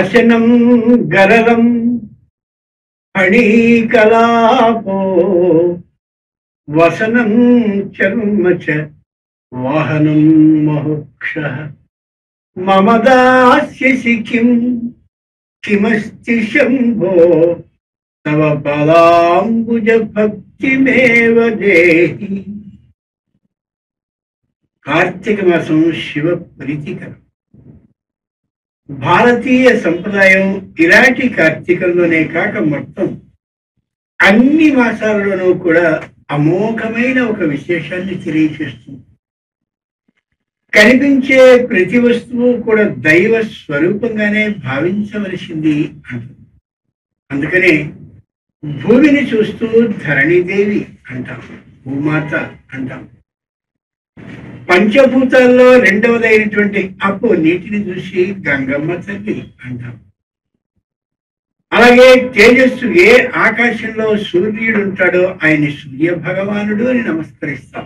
అశనం గరలం ఫణీకలాపో వసనం చర్మ చ వాహనం మహోక్ష మమ దాస్యసి కిం కిమస్తి శంభో తవ పదాంబుజ భక్తిమేవ దేహి కార్తీక మాసం శివ ప్రీతికరం భారతీయ సంప్రదాయం ఇలాంటి కార్తీకంలోనే కాక మొత్తం అన్ని మాసాలలోనూ కూడా అమోఘమైన ఒక విశేషాన్ని తెలియచేస్తుంది కనిపించే ప్రతి వస్తువు కూడా దైవ స్వరూపంగానే భావించవలసింది అంటుంది అందుకనే భూమిని చూస్తూ ధరణిదేవి అంటాం భూమాత అంటాం పంచభూతాల్లో రెండవదైనటువంటి అప్పు నీటిని చూసి గంగమ్మ తల్లి అంటాం అలాగే తేజస్సు ఏ ఆకాశంలో సూర్యుడు ఉంటాడో ఆయన సూర్య భగవానుడు అని నమస్కరిస్తాం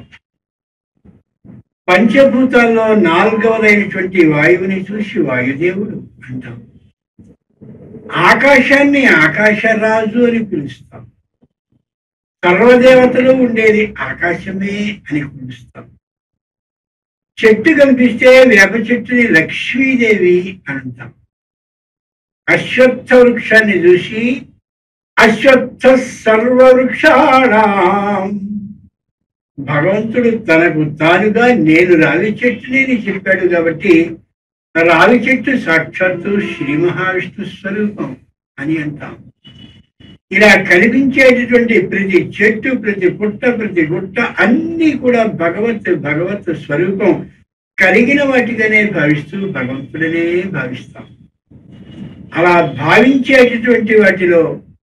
పంచభూతాల్లో నాలుగవదైనటువంటి వాయువుని చూసి వాయుదేవుడు అంటాం ఆకాశాన్ని ఆకాశరాజు అని పిలుస్తాం సర్వదేవతలు ఉండేది ఆకాశమే అని పిలుస్తాం చెట్టు కనిపిస్తే వేప చెట్టుని లక్ష్మీదేవి అని అంటాం అశ్వత్థ వృక్షాన్ని చూసి అశ్వత్థ సర్వవృక్షాణం భగవంతుడు తనకు తానుగా నేను రావి చెట్టుని అని చెప్పాడు కాబట్టి రావి చెట్టు సాక్షాత్తు శ్రీ మహావిష్ణు స్వరూపం అని అంటాం ఇలా కనిపించేటటువంటి ప్రతి చెట్టు ప్రతి పుట్ట ప్రతి గుట్ట అన్ని కూడా భగవత్ భగవత్ స్వరూపం కలిగిన వాటిగానే భావిస్తూ భగవంతుడనే భావిస్తాం అలా భావించేటటువంటి వాటిలో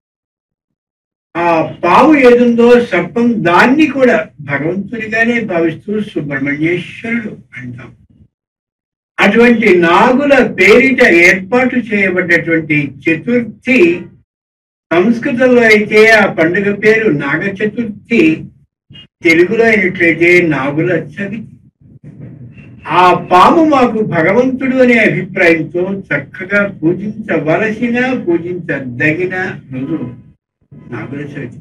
ఆ పాము ఏదుందో సర్పం దాన్ని కూడా భగవంతునిగానే భావిస్తూ సుబ్రహ్మణ్యేశ్వరుడు అంటాం అటువంటి నాగుల పేరిట ఏర్పాటు చేయబడ్డటువంటి చతుర్థి సంస్కృతంలో అయితే ఆ పండుగ పేరు నాగ చతుర్థి తెలుగులో అయినట్లయితే నాగుల చవితి ఆ పాము మాకు భగవంతుడు అనే అభిప్రాయంతో చక్కగా పూజించవలసిన పూజించదగిన రోజు నాగుల చవితి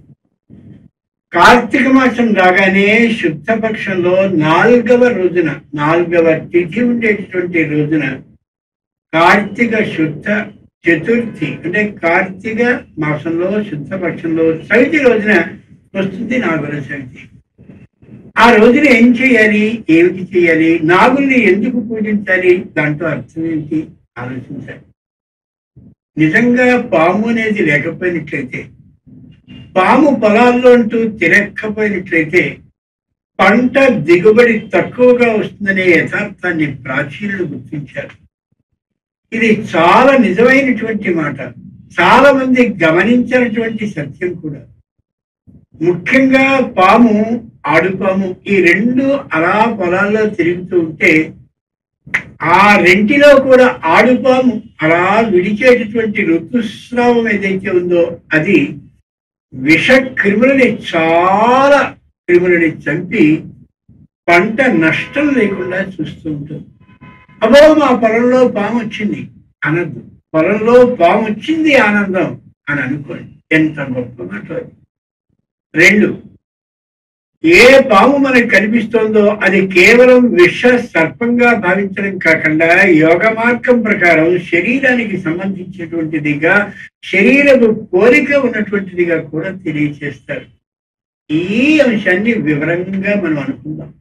కార్తీక మాసం రాగానే శుద్ధ పక్షంలో నాలుగవ రోజున నాలుగవ తిథి ఉండేటటువంటి రోజున కార్తీక శుద్ధ చతుర్థి అంటే కార్తీక మాసంలో శుద్ధ పక్షంలో చవితి రోజున వస్తుంది నాగుల చవితి ఆ రోజున ఏం చేయాలి ఏమిటి చేయాలి నాగుల్ని ఎందుకు పూజించాలి దాంట్లో అర్థం ఏంటి ఆలోచించాలి నిజంగా పాము అనేది లేకపోయినట్లయితే పాము పొలాల్లో అంటూ తిరక్కపోయినట్లయితే పంట దిగుబడి తక్కువగా వస్తుందనే యథార్థాన్ని ప్రాచీనులు గుర్తించారు ఇది చాలా నిజమైనటువంటి మాట చాలా మంది గమనించినటువంటి సత్యం కూడా ముఖ్యంగా పాము ఆడుపాము ఈ రెండు అలా పొలాల్లో తిరుగుతూ ఉంటే ఆ రెంటిలో కూడా ఆడుపాము అలా విడిచేటటువంటి ఋతుస్రావం ఏదైతే ఉందో అది విష క్రిములని చాలా క్రిములని చంపి పంట నష్టం లేకుండా చూస్తూ ఉంటుంది అబ్బో మా పొలంలో పాము వచ్చింది అనద్దు పొలంలో పాము వచ్చింది ఆనందం అని అనుకోండి ఎంత గొప్ప మాట అది. రెండు ఏ పాము మనకు కనిపిస్తోందో అది కేవలం విష సర్పంగా భావించడం కాకుండా యోగ మార్గం ప్రకారం శరీరానికి సంబంధించినటువంటిదిగా శరీరపు కోరిక ఉన్నటువంటిదిగా కూడా తెలియచేస్తారు ఈ అంశాన్ని వివరంగా మనం అనుకుందాం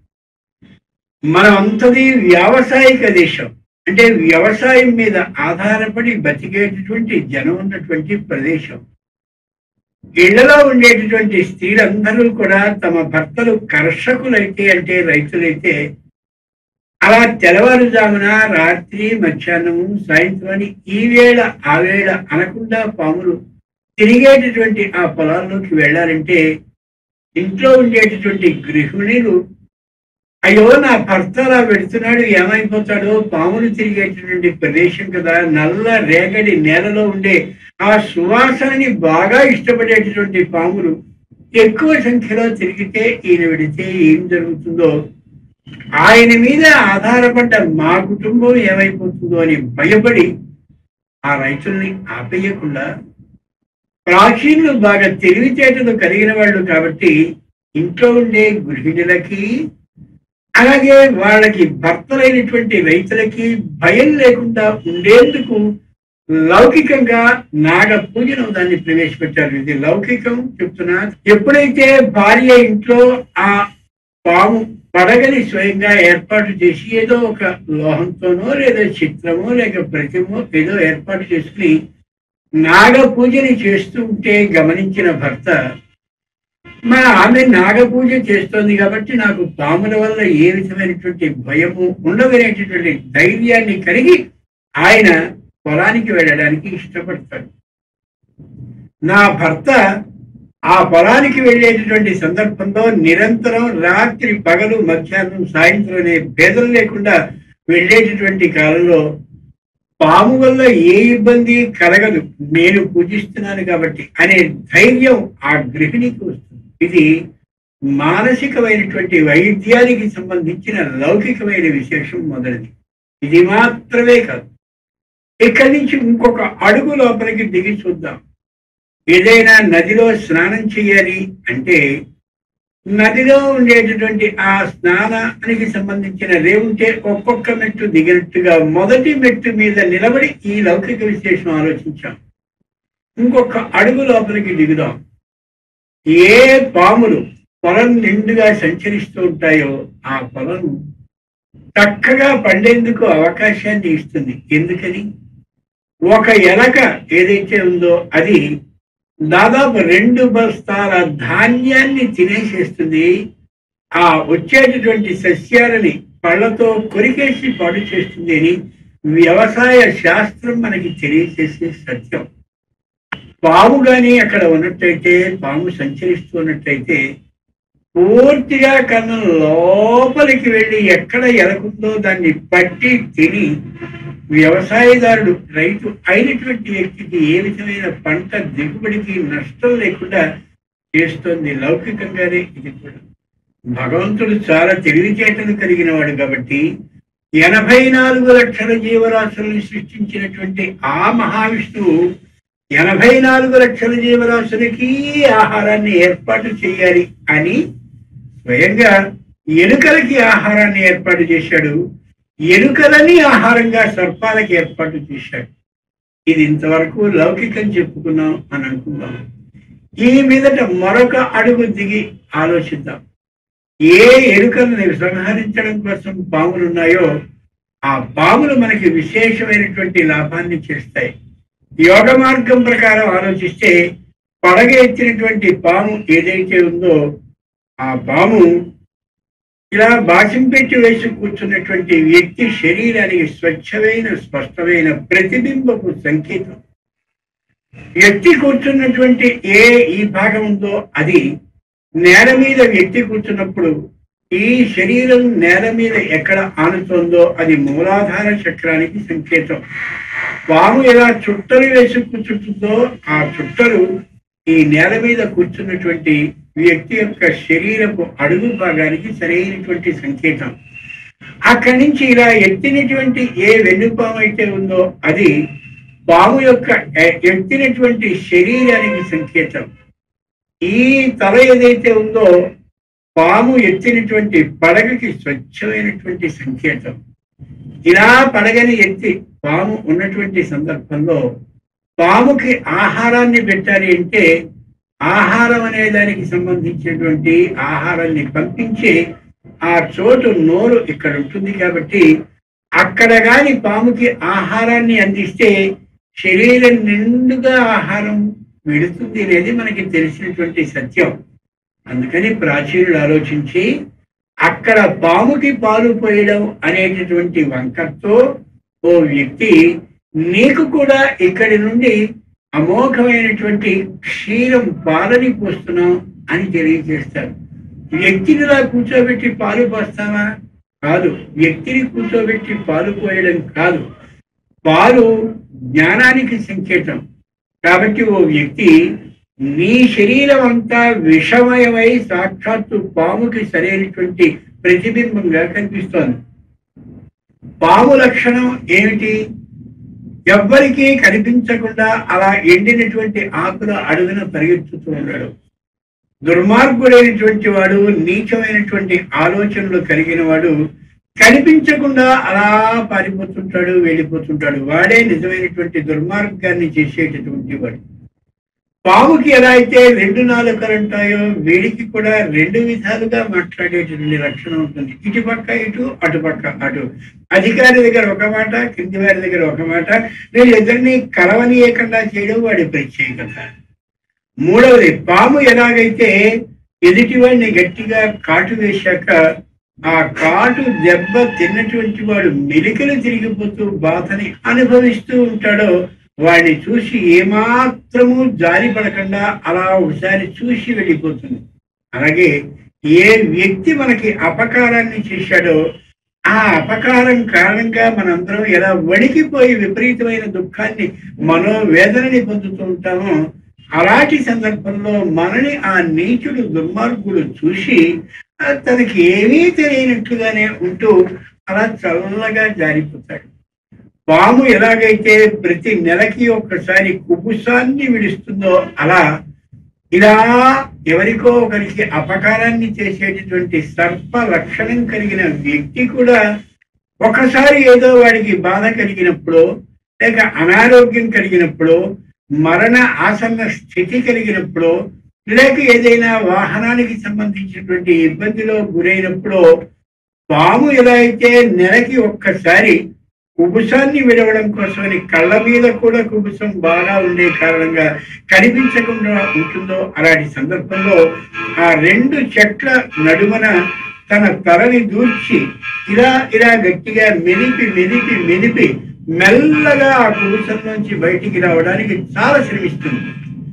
మనం అంతది వ్యావసాయిక దేశం అంటే వ్యవసాయం మీద ఆధారపడి బతికేటటువంటి జనం ఉన్నటువంటి ప్రదేశం ఇళ్లలో ఉండేటటువంటి స్త్రీలందరూ కూడా తమ భర్తలు కర్షకులైతే అంటే రైతులైతే అలా తెల్లవారుజామున రాత్రి మధ్యాహ్నం సాయంత్రం అని ఈ వేళ ఆ వేళ అనకుండా పాములు తిరిగేటటువంటి ఆ పొలాల్లోకి వెళ్ళాలంటే ఇంట్లో ఉండేటటువంటి గృహిణులు అయ్యో నా భర్త అలా పెడుతున్నాడు ఏమైపోతాడో పాములు తిరిగేటటువంటి ప్రదేశం కదా నల్ల రేగడి నేలలో ఉండే ఆ సువాసనని బాగా ఇష్టపడేటటువంటి పాములు ఎక్కువ సంఖ్యలో తిరిగితే ఈయన విడితే ఏం జరుగుతుందో ఆయన మీద ఆధారపడ్డ మా కుటుంబం ఏమైపోతుందో అని భయపడి ఆ రైతుల్ని ఆపేయకుండా ప్రాచీనులు బాగా తెలివితేటలు కలిగిన వాళ్ళు కాబట్టి ఇంట్లో ఉండే గృహిణులకి అలాగే వాళ్ళకి భర్తలైనటువంటి రైతులకి భయం లేకుండా ఉండేందుకు లౌకికంగా నాగ పూజను దాన్ని ప్రవేశపెట్టారు ఇది లౌకికం చెప్తున్నా ఎప్పుడైతే భార్య ఇంట్లో ఆ పాము పడగని స్వయంగా ఏర్పాటు చేసి ఏదో ఒక లోహంతోనో లేదా చిత్రమో లేక ప్రతిమో ఏదో ఏర్పాటు చేసుకుని నాగ పూజని చేస్తూ ఉంటే గమనించిన భర్త మన ఆమె నాగ పూజ చేస్తోంది కాబట్టి నాకు పాముల వల్ల ఏ విధమైనటువంటి భయము ఉండదనేటటువంటి ధైర్యాన్ని కలిగి ఆయన పొలానికి వెళ్ళడానికి ఇష్టపడతాడు నా భర్త ఆ పొలానికి వెళ్ళేటటువంటి సందర్భంలో నిరంతరం రాత్రి పగలు మధ్యాహ్నం సాయంత్రం అనే భేదం లేకుండా వెళ్ళేటటువంటి కాలంలో పాము వల్ల ఏ ఇబ్బంది కలగదు నేను పూజిస్తున్నాను కాబట్టి అనే ధైర్యం ఆ గృహిణికి వస్తుంది ఇది మానసికమైనటువంటి వైద్యానికి సంబంధించిన లౌకికమైన విశేషం మొదటిది ఇది మాత్రమే కాదు ఇక్కడి నుంచి ఇంకొక అడుగు లోపలికి దిగి చూద్దాం ఏదైనా నదిలో స్నానం చేయాలి అంటే నదిలో ఉండేటటువంటి ఆ స్నానానికి సంబంధించిన రేవుంటే ఒక్కొక్క మెట్టు దిగినట్టుగా మొదటి మెట్టు మీద నిలబడి ఈ లౌకిక విశేషం ఆలోచించాం ఇంకొక అడుగు లోపలికి దిగుదాం ఏ పాములు పొలం నిండుగా సంచరిస్తూ ఉంటాయో ఆ పొలం చక్కగా పండేందుకు అవకాశాన్ని ఇస్తుంది ఎందుకని ఒక ఎలక ఏదైతే ఉందో అది దాదాపు రెండు బస్తాల ధాన్యాన్ని తినేసేస్తుంది ఆ వచ్చేటటువంటి సస్యాలని పళ్ళతో కొరికేసి పాడు చేస్తుంది అని వ్యవసాయ శాస్త్రం మనకి తెలియజేసే సత్యం పాము గాని అక్కడ ఉన్నట్టయితే పాము సంచరిస్తున్నట్టయితే పూర్తిగా కన్నం లోపలికి వెళ్ళి ఎక్కడ ఎలకుందో దాన్ని పట్టి తిని వ్యవసాయదారుడు రైతు అయినటువంటి వ్యక్తికి ఏ విధమైన పంట దిగుబడికి నష్టం లేకుండా చేస్తోంది లౌకికంగానే ఇది కూడా భగవంతుడు చాలా తెలివితేటలు కలిగిన వాడు కాబట్టి ఎనభై నాలుగు లక్షల జీవరాశులను సృష్టించినటువంటి ఆ మహావిష్ణువు ఎనభై నాలుగు లక్షల జీవరాశులకి ఆహారాన్ని ఏర్పాటు చేయాలి అని స్వయంగా ఎలుకలకి ఆహారాన్ని ఏర్పాటు చేశాడు ఎలుకలని ఆహారంగా సర్పాలకి ఏర్పాటు చేశాడు ఇది ఇంతవరకు లౌకికం చెప్పుకున్నాం అని అనుకుందాం ఈ మీదట మరొక అడుగు దిగి ఆలోచిద్దాం ఏ ఎలుకలను సంహరించడం కోసం పాములు ఉన్నాయో ఆ పాములు మనకి విశేషమైనటువంటి లాభాన్ని చేస్తాయి యోగ మార్గం ప్రకారం ఆలోచిస్తే పడగ ఎత్తినటువంటి పాము ఏదైతే ఉందో ఆ పాము ఇలా బాసిం పెట్టి వేసి కూర్చున్నటువంటి వ్యక్తి శరీరానికి స్వచ్ఛమైన స్పష్టమైన ప్రతిబింబపు సంకేతం వ్యక్తి కూర్చున్నటువంటి ఏ ఈ భాగం ఉందో అది నేల మీద వ్యక్తి కూర్చున్నప్పుడు ఈ శరీరం నేల మీద ఎక్కడ ఆనుతోందో అది మూలాధార చక్రానికి సంకేతం పాము ఎలా చుట్టలు వేసి కూర్చుంటుందో ఆ చుట్టలు ఈ నేల మీద కూర్చున్నటువంటి వ్యక్తి యొక్క శరీరపు అడుగు భాగానికి సరైనటువంటి సంకేతం అక్కడి నుంచి ఇలా ఎత్తినటువంటి ఏ వెన్నుపాము అయితే ఉందో అది పాము యొక్క ఎ- ఎత్తినటువంటి శరీరానికి సంకేతం ఈ తల ఏదైతే ఉందో పాము ఎత్తినటువంటి పడగకి స్వచ్ఛమైనటువంటి సంకేతం ఇలా పడగని ఎత్తి పాము ఉన్నటువంటి సందర్భంలో పాముకి ఆహారాన్ని పెట్టాలి అంటే ఆహారం అనే దానికి సంబంధించినటువంటి ఆహారాన్ని పంపించి ఆ చోటు నోరు ఇక్కడ ఉంటుంది కాబట్టి అక్కడ గాని పాముకి ఆహారాన్ని అందిస్తే శరీరం నిండుగా ఆహారం విడుతుంది అనేది మనకి తెలిసినటువంటి సత్యం అందుకని ప్రాచీనులు ఆలోచించి అక్కడ పాముకి పాలు పోయడం అనేటటువంటి వంకతో ఓ వ్యక్తి నీకు కూడా ఇక్కడి నుండి అమోఘమైనటువంటి క్షీరం పాలని పోస్తున్నాం అని తెలియజేస్తారు వ్యక్తిని ఇలా కూర్చోబెట్టి పాలు పోస్తావా కాదు వ్యక్తిని కూర్చోబెట్టి పాలు పోయడం కాదు పాలు జ్ఞానానికి సంకేతం కాబట్టి ఓ వ్యక్తి నీ శరీరం అంతా విషమయమై సాక్షాత్తు పాముకి సరైనటువంటి ప్రతిబింబంగా కనిపిస్తోంది పాము లక్షణం ఏమిటి ఎవ్వరికీ కనిపించకుండా అలా ఎండినటువంటి ఆకుల అడుగున పరిగెత్తుతూ ఉన్నాడు దుర్మార్గుడైనటువంటి వాడు నీచమైనటువంటి ఆలోచనలు కలిగిన వాడు కనిపించకుండా అలా పారిపోతుంటాడు వెళ్ళిపోతుంటాడు వాడే నిజమైనటువంటి దుర్మార్గాన్ని చేసేటటువంటి వాడు పాముకి ఎలా అయితే రెండు నాలుకలు ఉంటాయో వీడికి కూడా రెండు విధాలుగా మాట్లాడేటటువంటి లక్షణం ఉంటుంది ఇటు పక్క ఇటు అటుపక్క అటు అధికారి దగ్గర ఒక మాట కింది వారి దగ్గర ఒక మాట వీళ్ళిద్దరిని కలవనీయకుండా చేయడం వాడి ప్రత్యేకత మూడవది పాము ఎలాగైతే ఎదుటివాడిని గట్టిగా కాటు వేశాక ఆ కాటు దెబ్బ తిన్నటువంటి వాడు మెలికలు తిరిగిపోతూ బాధని అనుభవిస్తూ ఉంటాడో వాడిని చూసి ఏమాత్రము జారి పడకుండా అలా ఒకసారి చూసి వెళ్ళిపోతుంది అలాగే ఏ వ్యక్తి మనకి అపకారాన్ని చేశాడో ఆ అపకారం కారణంగా మనందరం ఎలా వణికిపోయి విపరీతమైన దుఃఖాన్ని మనోవేదనని పొందుతూ ఉంటామో అలాంటి సందర్భంలో మనని ఆ నీచుడు దుర్మార్గుడు చూసి ఆ, తనకి ఏమీ తెలియనట్లుగానే ఉంటూ అలా చల్లగా జారిపోతాడు పాము ఎలాగైతే ప్రతి నెలకి ఒక్కసారి కుబుసాన్ని విడుస్తుందో అలా ఇలా ఎవరికో ఒకరికి అపకారాన్ని చేసేటటువంటి సర్ప లక్షణం కలిగిన వ్యక్తి కూడా ఒకసారి ఏదో వాడికి బాధ కలిగినప్పుడు లేక అనారోగ్యం కలిగినప్పుడు మరణ ఆసన్న స్థితి కలిగినప్పుడు లేక ఏదైనా వాహనానికి సంబంధించినటువంటి ఇబ్బందిలో గురైనప్పుడు పాము ఎలా అయితే నెలకి ఒక్కసారి కుబుసాన్ని విడవడం కోసమని కళ్ళ మీద కూడా కుబుసం బాగా ఉండే కారణంగా కనిపించకుండా ఉంటుందో అలాంటి సందర్భంలో ఆ రెండు చెట్ల నడుమన తన తలని దూర్చి ఇలా ఇలా గట్టిగా మెలిపి మెలిపి మెలిపి మెల్లగా ఆ కుబుసం నుంచి బయటికి రావడానికి చాలా శ్రమిస్తుంది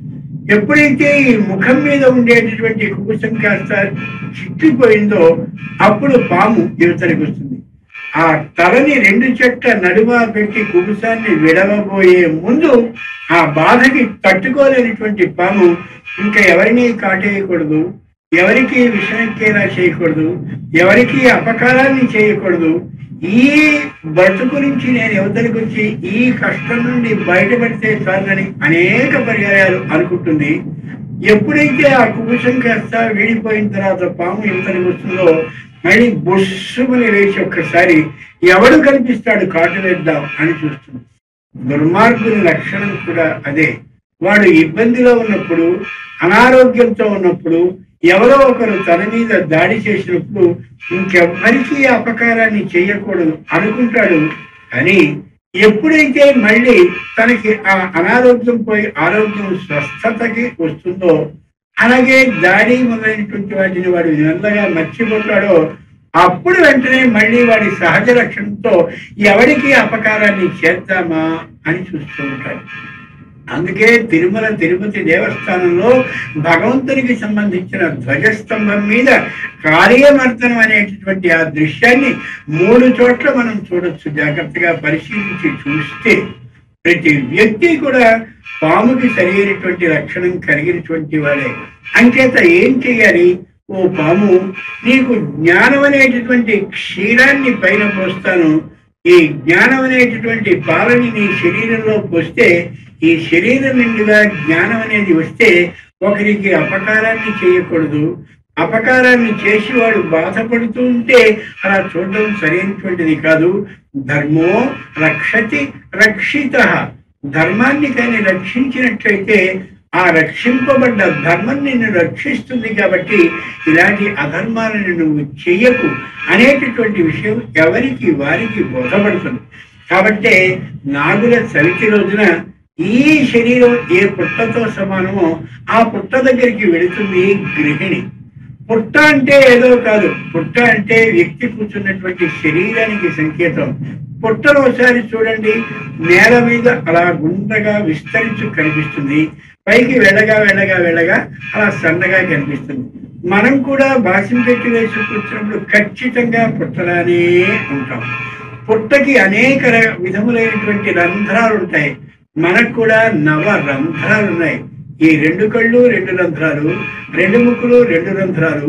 ఎప్పుడైతే ఈ ముఖం మీద ఉండేటటువంటి కుబుసం కాస్త చిక్కిపోయిందో అప్పుడు పాము యువతలకు వస్తుంది ఆ తలని రెండు చెట్ల నడుమ పెట్టి కుబుసాన్ని విడవబోయే ముందు ఆ బాధకి తట్టుకోలేనటువంటి పాము ఇంకా ఎవరిని కాటేయకూడదు ఎవరికి విషమెక్కేలా చేయకూడదు ఎవరికి అపకారాన్ని చేయకూడదు ఈ బ్రతుకు నుంచి నేను యువతలకు వచ్చి ఈ కష్టం నుండి బయటపడితే చాలని అనేక పర్యాయాలు అనుకుంటుంది ఎప్పుడైతే ఆ కుబుసం కాస్త వీడిపోయిన తర్వాత పాము యువతలకు వస్తుందో మళ్ళీ బుస్సుమని లేచి ఒక్కసారి ఎవడు కనిపిస్తాడు కాటు వేద్దాం అని చూస్తుంది దుర్మార్గుని లక్షణం కూడా అదే వాడు ఇబ్బందిలో ఉన్నప్పుడు అనారోగ్యంతో ఉన్నప్పుడు ఎవరో ఒకరు తన మీద దాడి చేసినప్పుడు ఇంకెవ్వరికీ అపకారాన్ని చేయకూడదు అనుకుంటాడు అని ఎప్పుడైతే మళ్ళీ తనకి ఆ అనారోగ్యం పోయి ఆరోగ్యం స్వస్థతకి వస్తుందో అలాగే దాడి మొదలైనటువంటి వాటిని వాడు మెల్లగా మర్చిపోతాడో అప్పుడు వెంటనే మళ్ళీ వాడి సహజ లక్షణంతో ఎవరికి అపకారాన్ని చేద్దామా అని చూస్తూ ఉంటాడు అందుకే తిరుమల తిరుపతి దేవస్థానంలో భగవంతునికి సంబంధించిన ధ్వజస్తంభం మీద కార్యమర్దనం అనేటటువంటి ఆ దృశ్యాన్ని మూడు చోట్ల మనం చూడొచ్చు జాగ్రత్తగా పరిశీలించి చూస్తే ప్రతి వ్యక్తి కూడా పాముకి సరైనటువంటి లక్షణం కలిగినటువంటి వాడే అంచేత ఏం చేయాలి ఓ పాము నీకు జ్ఞానం అనేటటువంటి క్షీరాన్ని పైన పోస్తాను ఈ జ్ఞానం అనేటటువంటి పాలని నీ శరీరంలో పోస్తే ఈ శరీరం నిండుగా జ్ఞానం అనేది వస్తే ఒకరికి అపకారాన్ని చేయకూడదు అపకారాన్ని చేసి వాడు బాధపడుతూ ఉంటే అలా చూడడం సరైనటువంటిది కాదు ధర్మో రక్షతి రక్షిత ధర్మాన్ని కానీ రక్షించినట్లయితే ఆ రక్షింపబడ్డ ధర్మం నిన్ను రక్షిస్తుంది కాబట్టి ఇలాంటి అధర్మాలను నువ్వు చెయ్యకు అనేటటువంటి విషయం ఎవరికి వారికి బోధపడుతుంది కాబట్టే నాగుల చవితి రోజున ఈ శరీరం ఏ పుట్టతో సమానమో ఆ పుట్ట దగ్గరికి వెళుతుంది గృహిణి పుట్ట అంటే ఏదో కాదు పుట్ట అంటే వ్యక్తి కూర్చున్నటువంటి శరీరానికి సంకేతం పుట్టను ఒకసారి చూడండి నేల మీద అలా గుండ్రగా విస్తరించు కనిపిస్తుంది పైకి వెళ్ళగా వెళ్ళగా వెళ్ళగా అలా సన్నగా కనిపిస్తుంది మనం కూడా భాషం పెట్టి వేసి కూర్చున్నప్పుడు ఖచ్చితంగా పుట్టలానే ఉంటాం పుట్టకి అనేక ర- విధములైనటువంటి రంధ్రాలు ఉంటాయి మనకు కూడా నవ రంధ్రాలు ఉన్నాయి ఈ రెండు కళ్ళు రెండు రంధ్రాలు రెండు ముక్కులు రెండు రంధ్రాలు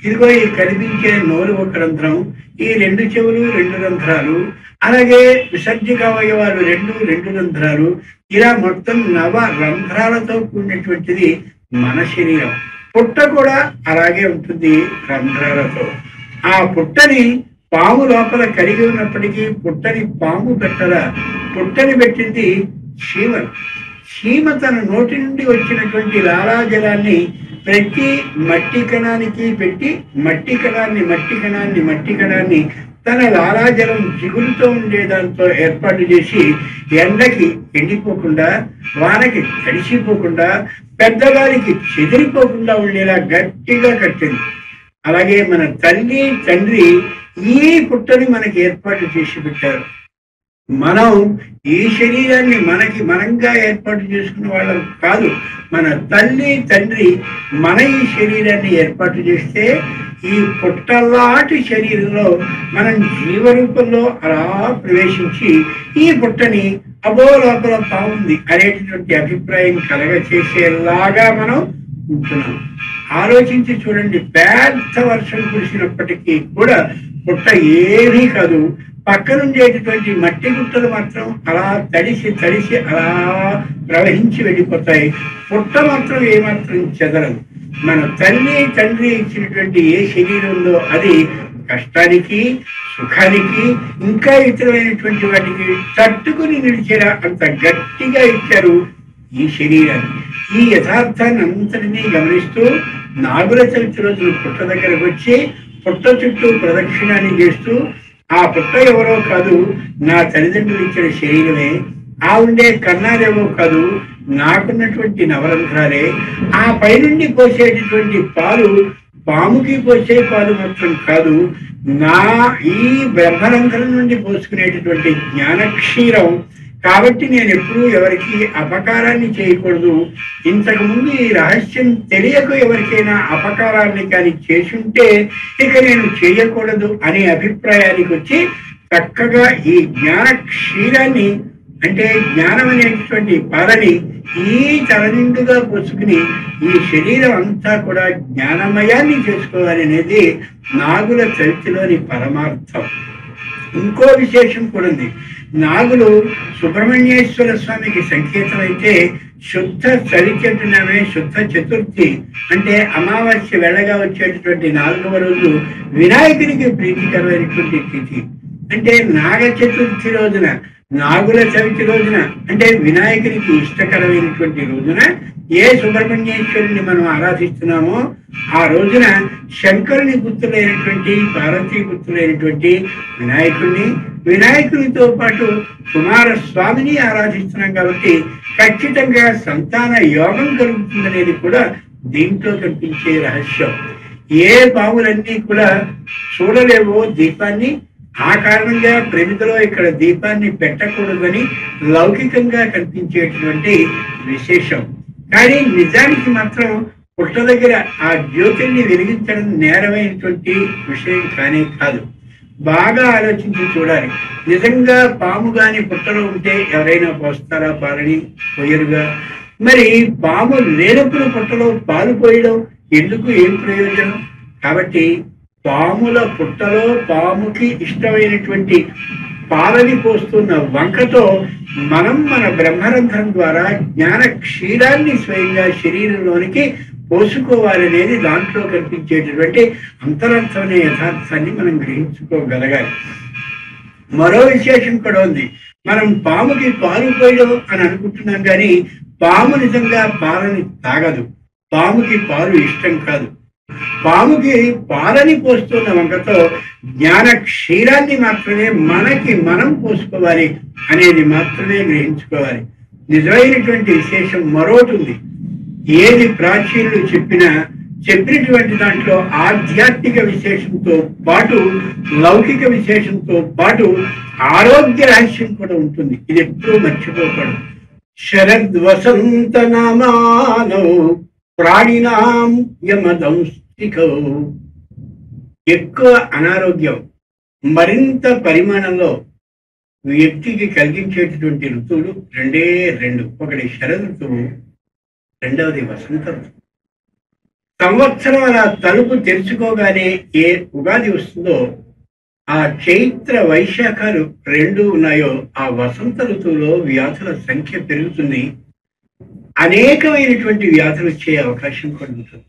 ఇదిగో ఈ కనిపించే నోరు ఒక రంధ్రం ఈ రెండు చెవులు రెండు రంధ్రాలు అలాగే విసర్జక అవయవాలు రెండు రెండు రంధ్రాలు ఇలా మొత్తం నవ రంధ్రాలతో కూడినటువంటిది మన శరీరం పుట్ట కూడా అలాగే ఉంటుంది రంధ్రాలతో ఆ పుట్టని పాము లోపల కలిగి ఉన్నప్పటికీ పుట్టని పాము పెట్టరా పుట్టని పెట్టింది చీమ చీమ తన నోటి నుండి వచ్చినటువంటి లాలాజలాన్ని ప్రతి మట్టి కణానికి పెట్టి మట్టి కణాన్ని మట్టి కణాన్ని మట్టి కణాన్ని తన లాలాజలం జిగురుతో ఉండే దాంతో ఏర్పాటు చేసి ఎండకి ఎండిపోకుండా వానకి తడిసిపోకుండా పెద్దవారికి చెదిరిపోకుండా ఉండేలా గట్టిగా కట్టింది అలాగే మన తల్లి తండ్రి ఈ పుట్టని మనకి ఏర్పాటు చేసి పెట్టారు మనం ఈ శరీరాన్ని మనకి మనంగా ఏర్పాటు చేసుకున్న వాళ్ళం కాదు మన తల్లి తండ్రి మన ఈ శరీరాన్ని ఏర్పాటు చేస్తే ఈ పుట్టలాంటి శరీరంలో మనం జీవరూపంలో అలా ప్రవేశించి ఈ పుట్టని అబో లోపల బాగుంది అనేటటువంటి అభిప్రాయం కలగ చేసేలాగా మనం ఉంటున్నాం ఆలోచించి చూడండి పెద్ద వర్షం కురిసినప్పటికీ కూడా పుట్ట ఏమీ కాదు పక్కనుండేటటువంటి మట్టి గుట్టలు మాత్రం అలా తడిసి తడిసి అలా ప్రవహించి వెళ్ళిపోతాయి పుట్ట మాత్రం ఏమాత్రం చెదరదు మన తల్లి తండ్రి ఇచ్చినటువంటి ఏ శరీరం ఉందో అది కష్టానికి సుఖానికి ఇంకా ఇతరమైనటువంటి వాటికి తట్టుకుని నిలిచేలా అంత గట్టిగా ఇచ్చారు ఈ శరీరాన్ని ఈ యథార్థాన్ని అంతటినీ గమనిస్తూ నాగుల చవితి రోజులు పుట్ట దగ్గరకు వచ్చి పుట్ట చుట్టూ ప్రదక్షిణాన్ని చేస్తూ ఆ పుట్ట ఎవరో కాదు నా తల్లిదండ్రులు ఇచ్చిన శరీరమే ఆ ఉండే కన్నాలేవో కాదు నాకున్నటువంటి నవరంధ్రాలే ఆ పైనుండి పోసేటటువంటి పాలు పాముకి పోసే పాలు మాత్రం కాదు నా ఈ బ్రహ్మరంధ్రం నుండి పోసుకునేటటువంటి జ్ఞానక్షీరం కాబట్టి నేను ఎప్పుడూ ఎవరికి అపకారాన్ని చేయకూడదు ఇంతకు ముందు ఈ రహస్యం తెలియక ఎవరికైనా అపకారాన్ని కానీ చేసుంటే ఇక నేను చేయకూడదు అనే అభిప్రాయానికి వచ్చి చక్కగా ఈ జ్ఞాన క్షీరాన్ని అంటే జ్ఞానం అనేటువంటి పాలని ఈ తలనిండుగా పోసుకుని ఈ శరీరం అంతా కూడా జ్ఞానమయాన్ని చేసుకోవాలి అనేది నాగుల చరిత్రలోని పరమార్థం ఇంకో విశేషం కూడా ఉంది నాగులు సుబ్రహ్మణ్యేశ్వర స్వామికి సంకేతం అయితే శుద్ధ చరిత్రమే శుద్ధ చతుర్థి అంటే అమావాస్య వెళ్ళగా వచ్చేటటువంటి నాలుగవ రోజు వినాయకునికి ప్రీతికరమైనటువంటి తిథి అంటే నాగ చతుర్థి రోజున నాగుల చవితి రోజున అంటే వినాయకునికి ఇష్టకరమైనటువంటి రోజున ఏ సుబ్రహ్మణ్యేశ్వరుని మనం ఆరాధిస్తున్నామో ఆ రోజున శంకరుని గుర్తులైనటువంటి పార్వతీ గుర్తులైనటువంటి వినాయకుడిని వినాయకునితో పాటు కుమారస్వామిని ఆరాధిస్తున్నాం కాబట్టి ఖచ్చితంగా సంతాన యోగం కలుగుతుందనేది కూడా దీంట్లో కనిపించే రహస్యం ఏ బావులన్నీ కూడా చూడలేవో దీపాన్ని ఆ కారణంగా ప్రమిదలో ఇక్కడ దీపాన్ని పెట్టకూడదని లౌకికంగా కనిపించేటువంటి విశేషం కానీ నిజానికి మాత్రం పుట్ట దగ్గర ఆ జ్యోతిని వెలిగించడం నేరమైనటువంటి విషయం కానే కాదు బాగా ఆలోచించి చూడాలి నిజంగా పాము గాని పుట్టలో ఉంటే ఎవరైనా పోస్తారా పాలని పోయరుగా మరి పాము లేనప్పుడు పుట్టలో పాలు పోయడం ఎందుకు ఏం ప్రయోజనం కాబట్టి పాముల పుట్టలో పాముకి ఇష్టమైనటువంటి పాలని పోస్తున్న వంకతో మనం మన బ్రహ్మరంధ్రం ద్వారా జ్ఞాన క్షీరాన్ని స్వయంగా శరీరంలోనికి పోసుకోవాలనేది దాంట్లో కనిపించేటటువంటి అంతరార్థమనే యథార్థాన్ని మనం గ్రహించుకోగలగాలి మరో విశేషం కూడా ఉంది మనం పాముకి పాలు పోయడం అని అనుకుంటున్నాం కానీ పాము నిజంగా పాలని తాగదు పాముకి పాలు ఇష్టం కాదు పాముకి పాలని పోస్తున్న వంకతో జ్ఞాన క్షీరాన్ని మాత్రమే మనకి మనం పోసుకోవాలి అనేది మాత్రమే గ్రహించుకోవాలి నిజమైనటువంటి విశేషం మరోటి ఉంది ఏది ప్రాచీనులు చెప్పినా చెప్పినటువంటి దాంట్లో ఆధ్యాత్మిక విశేషంతో పాటు లౌకిక విశేషంతో పాటు ఆరోగ్య రహస్యం కూడా ఉంటుంది ఇది ఎప్పుడూ మర్చిపోకూడదు శరద్ వసంత నామానో ప్రాణినాం యమదంస్తికో ఎక్కువ అనారోగ్యం మరింత పరిమాణంలో వ్యక్తికి కలిగించేటటువంటి ఋతువులు రెండే రెండు ఒకటి శరద్ ఋతువు రెండవది వసంత ఋతువు సంవత్సరం అలా తలుపు తెరుచుకోగానే ఏ ఉగాది వస్తుందో ఆ చైత్ర వైశాఖాలు రెండు ఉన్నాయో ఆ వసంత ఋతువులో వ్యాధుల సంఖ్య పెరుగుతుంది అనేకమైనటువంటి వ్యాధులు వచ్చే అవకాశం కూడా ఉంటుంది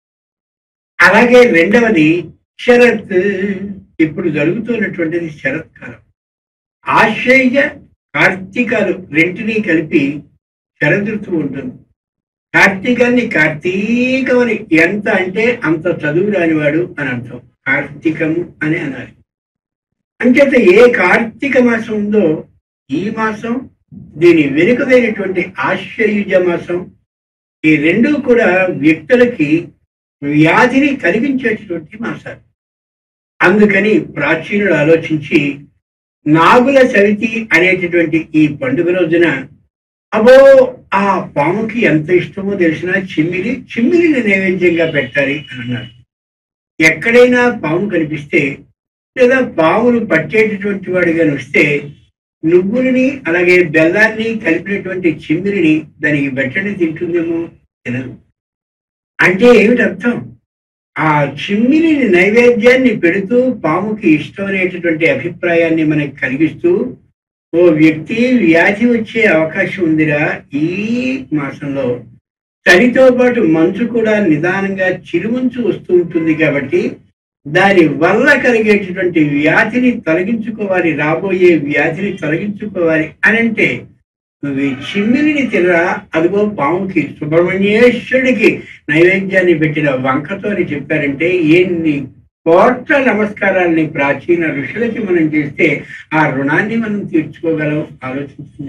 అలాగే రెండవది శరత్ ఇప్పుడు జరుగుతున్నటువంటిది శరత్కాలం ఆశ్చర్య కార్తీకాలు రెంటినీ కలిపి శరదృతువు ఉంటుంది కార్తీకాన్ని కార్తీకమని ఎంత అంటే అంత చదువు రానివాడు అని అర్థం కార్తీకము అని అనాలి అంచేత ఏ కార్తీక మాసం ఉందో ఈ మాసం దీని వెనుకదైనటువంటి ఆశ్చర్యుజ మాసం ఈ రెండు కూడా వ్యక్తులకి వ్యాధిని కలిగించేటటువంటి మాసాలు అందుకని ప్రాచీనులు ఆలోచించి నాగుల చవితి అనేటటువంటి ఈ పండుగ రోజున అబో ఆ పాముకి ఎంత ఇష్టమో తెలిసిన చిమ్మిలి చిమ్మిలిని నైవేద్యంగా పెట్టాలి అని అన్నారు ఎక్కడైనా పాము కనిపిస్తే లేదా పాములు పట్టేటటువంటి వాడిగా వస్తే నువ్వులని అలాగే బెల్లాన్ని కలిపినటువంటి చిమ్మిలిని దానికి పెట్టని తింటుందేమో తినదు అంటే ఏమిటి అర్థం ఆ చిమ్మిలిని నైవేద్యాన్ని పెడుతూ పాముకి ఇష్టం అనేటటువంటి అభిప్రాయాన్ని మనకి కలిగిస్తూ ఓ వ్యక్తి వ్యాధి వచ్చే అవకాశం ఉందిరా ఈ మాసంలో చలితో పాటు మంచు కూడా నిదానంగా చిరుమంచు వస్తూ ఉంటుంది కాబట్టి దాని వల్ల కలిగేటటువంటి వ్యాధిని తొలగించుకోవాలి రాబోయే వ్యాధిని తొలగించుకోవాలి అని అంటే నువ్వు ఈ చిమ్మిలిని తినరా అదిగో పాముకి సుబ్రహ్మణ్యేశ్వరుడికి నైవేద్యాన్ని పెట్టిన వంకతో అని చెప్పారంటే ఎన్ని కోట్ల నమస్కారాలని ప్రాచీన ఋషులకి మనం చేస్తే ఆ రుణాన్ని మనం తీర్చుకోగలం ఆలోచించింది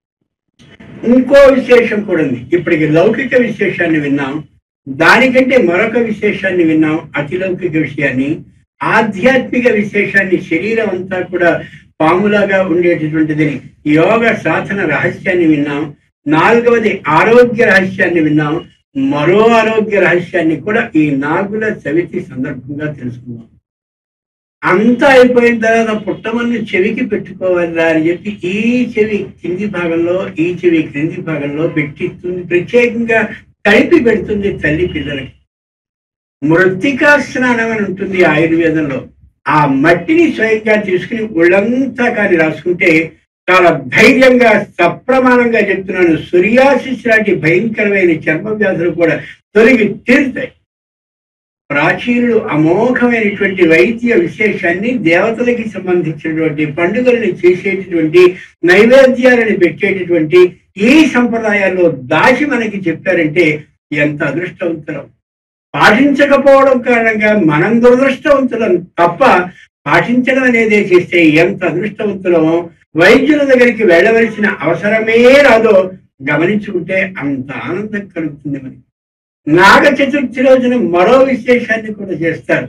ఇంకో విశేషం కూడా ఉంది ఇప్పటికి లౌకిక విశేషాన్ని విన్నాం దానికంటే మరొక విశేషాన్ని విన్నాం అతిలౌకిక విషయాన్ని ఆధ్యాత్మిక విశేషాన్ని శరీరం అంతా కూడా పాములాగా ఉండేటటువంటిదని యోగ సాధన రహస్యాన్ని విన్నాం నాలుగవది ఆరోగ్య రహస్యాన్ని విన్నాం మరో ఆరోగ్య రహస్యాన్ని కూడా ఈ నాగుల చవితి సందర్భంగా తెలుసుకుందాం అంతా అయిపోయిన తర్వాత పుట్టమన్ను చెవికి పెట్టుకోవాలా అని చెప్పి ఈ చెవి కింది భాగంలో ఈ చెవి క్రింది భాగంలో పెట్టిస్తుంది ప్రత్యేకంగా కలిపి పెడుతుంది తల్లి పిల్లలకి మృత్తికా స్నానం అని ఉంటుంది ఆయుర్వేదంలో ఆ మట్టిని స్వయంగా తీసుకుని ఒళ్ళంతా కానీ రాసుకుంటే చాలా ధైర్యంగా సప్రమాణంగా చెప్తున్నాను సూర్యాసిస్ లాంటి భయంకరమైన చర్మ వ్యాధులు కూడా తొలగి తీరుతాయి ప్రాచీనులు అమోఘమైనటువంటి వైద్య విశేషాన్ని దేవతలకి సంబంధించినటువంటి పండుగలను చేసేటటువంటి నైవేద్యాలను పెట్టేటటువంటి ఈ సంప్రదాయాల్లో దాచి మనకి చెప్పారంటే ఎంత అదృష్టవంతులం పాటించకపోవడం కారణంగా మనం దురదృష్టవంతులం తప్ప పాటించడం అనేది చేస్తే ఎంత అదృష్టవంతులమో వైద్యుల దగ్గరికి వెళ్ళవలసిన అవసరమే రాదో గమనించుకుంటే అంత ఆనందం కలుగుతుంది మనకి నాగ చతుర్థి రోజున మరో విశేషాన్ని కూడా చేస్తారు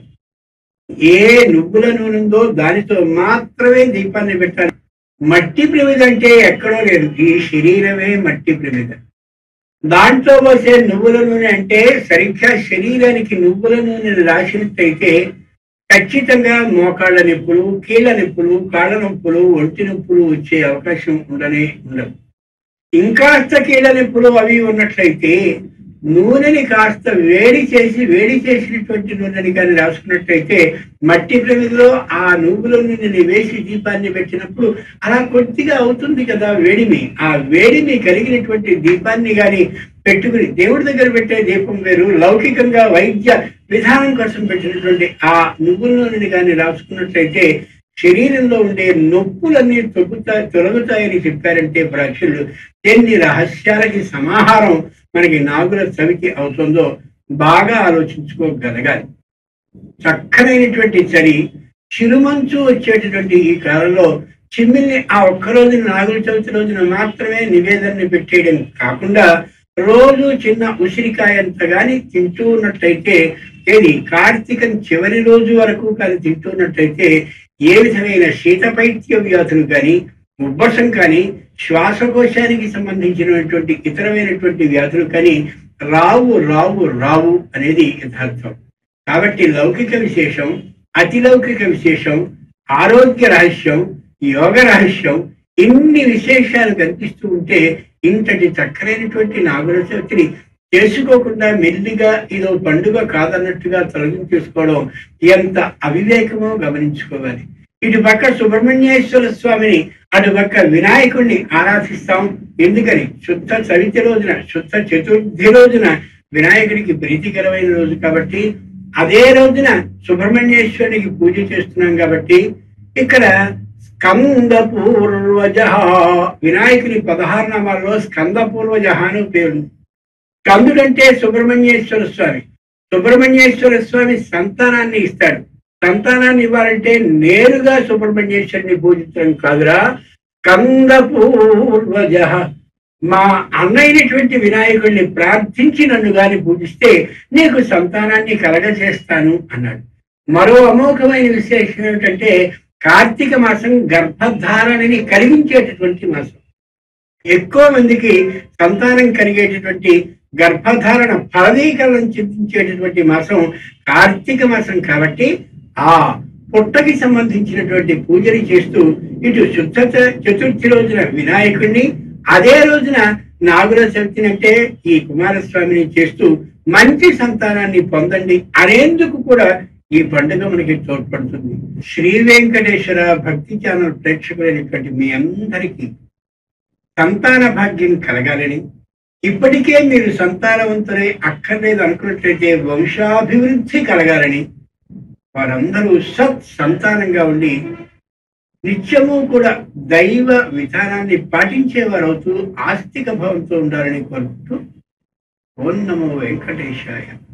ఏ నువ్వుల నూనె ఉందో దానితో మాత్రమే దీపాన్ని పెట్టాలి మట్టి ప్రమిద అంటే ఎక్కడో లేదు ఈ శరీరమే మట్టి ప్రమిద దాంట్లో పోసే నువ్వుల నూనె అంటే సరిగ్గా శరీరానికి నువ్వుల నూనెను రాసినట్టయితే ఖచ్చితంగా మోకాళ్ళ నొప్పులు కీళ్ళ నొప్పులు కాళ్ళ నొప్పులు ఒంటి నొప్పులు వచ్చే అవకాశం ఉండనే ఉండవు ఇంకాస్త కీళ్ళ నొప్పులు అవి ఉన్నట్లయితే నూనెని కాస్త వేడి చేసి వేడి చేసినటువంటి నూనెని కానీ రాసుకున్నట్టయితే మట్టి ప్రమిదిలో ఆ నువ్వుల నూనెని వేసి దీపాన్ని పెట్టినప్పుడు అలా కొద్దిగా అవుతుంది కదా వేడిమి ఆ వేడిమి కలిగినటువంటి దీపాన్ని కానీ పెట్టుకుని దేవుడి దగ్గర పెట్టే దీపం వేరు లౌకికంగా వైద్య విధానం కోసం పెట్టినటువంటి ఆ నువ్వుల నూనెని కానీ రాసుకున్నట్లయితే శరీరంలో ఉండే నొప్పులన్నీ తొక్కుతాయి తొలగుతాయని చెప్పారంటే ప్రాచుర్యులు ఎన్ని రహస్యాలకి సమాహారం మనకి నాగుల చవితి అవుతుందో బాగా ఆలోచించుకోగలగాలి చక్కనైనటువంటి చలి చిరుమంచు వచ్చేటటువంటి ఈ కాలంలో చిమ్మిల్ని ఆ ఒక్క రోజున నాగుల చవితి రోజున మాత్రమే నివేదనని పెట్టేయడం కాకుండా రోజు చిన్న ఉసిరికాయంత గాని తింటూ ఉన్నట్లయితే ఏది కార్తీకం చివరి రోజు వరకు కానీ తింటున్నట్లయితే ఏ విధమైన శీతపైత్య వ్యాధులు కానీ ఉబ్బసం కానీ శ్వాసకోశానికి సంబంధించినటువంటి ఇతరమైనటువంటి వ్యాధులు కానీ రావు రావు రావు అనేది యథార్థం కాబట్టి లౌకిక విశేషం అతిలౌకిక విశేషం ఆరోగ్య రహస్యం యోగ రహస్యం ఇన్ని విశేషాలు కనిపిస్తూ ఉంటే ఇంతటి చక్కనైనటువంటి నాగుల చవితిని చేసుకోకుండా మెల్లిగా ఇదో పండుగ కాదన్నట్టుగా తొలగించేసుకోవడం ఎంత అవివేకమో గమనించుకోవాలి ఇటు పక్క సుబ్రహ్మణ్యేశ్వర స్వామిని అటు పక్క వినాయకుడిని ఆరాధిస్తాం ఎందుకని శుద్ధ చవితి రోజున శుద్ధ చతుర్థి రోజున వినాయకుడికి ప్రీతికరమైన రోజు కాబట్టి అదే రోజున సుబ్రహ్మణ్యేశ్వరునికి పూజ చేస్తున్నాం కాబట్టి ఇక్కడ స్కంద పూర్వజ వినాయకుని పదహారు నామాల్లో స్కంద పూర్వజ అని పేరు స్కందుడంటే సుబ్రహ్మణ్యేశ్వర స్వామి సుబ్రహ్మణ్యేశ్వర స్వామి సంతానాన్ని ఇస్తాడు సంతానాన్ని ఇవ్వాలంటే నేరుగా సుబ్రహ్మణ్యేశ్వరుని పూజించడం కాదురా స్కంద పూర్వజ మా అన్నైనటువంటి వినాయకుడిని ప్రార్థించి నన్ను గాని పూజిస్తే నీకు సంతానాన్ని కలగజేస్తాను అన్నాడు మరో అమోఘమైన విశేషం ఏమిటంటే కార్తీక మాసం గర్భధారణని కలిగించేటటువంటి మాసం ఎక్కువ మందికి సంతానం కలిగేటటువంటి గర్భధారణ ఫలదీకరణం చింతించేటటువంటి మాసం కార్తీక మాసం కాబట్టి ఆ పుట్టకి సంబంధించినటువంటి పూజలు చేస్తూ ఇటు శుద్ధ చ- చతుర్థి రోజున వినాయకుడిని అదే రోజున నాగుల చవితిని అంటే ఈ కుమారస్వామిని చేస్తూ మంచి సంతానాన్ని పొందండి అనేందుకు కూడా ఈ పండుగ మనకి తోడ్పడుతుంది శ్రీ వెంకటేశ్వర భక్తి ఛానల్ ప్రేక్షకులైనటువంటి మీ అందరికీ సంతాన భాగ్యం కలగాలని ఇప్పటికే మీరు సంతానవంతులై అక్కర్లేదు అనుకున్నట్లయితే వంశాభివృద్ధి కలగాలని వారందరూ సత్ సంతానంగా ఉండి నిత్యము కూడా దైవ విధానాన్ని పాటించేవారు అవుతూ ఆస్తిక భావంతో ఉండాలని కోరుకుంటూ ఓం నమో వెంకటేశాయ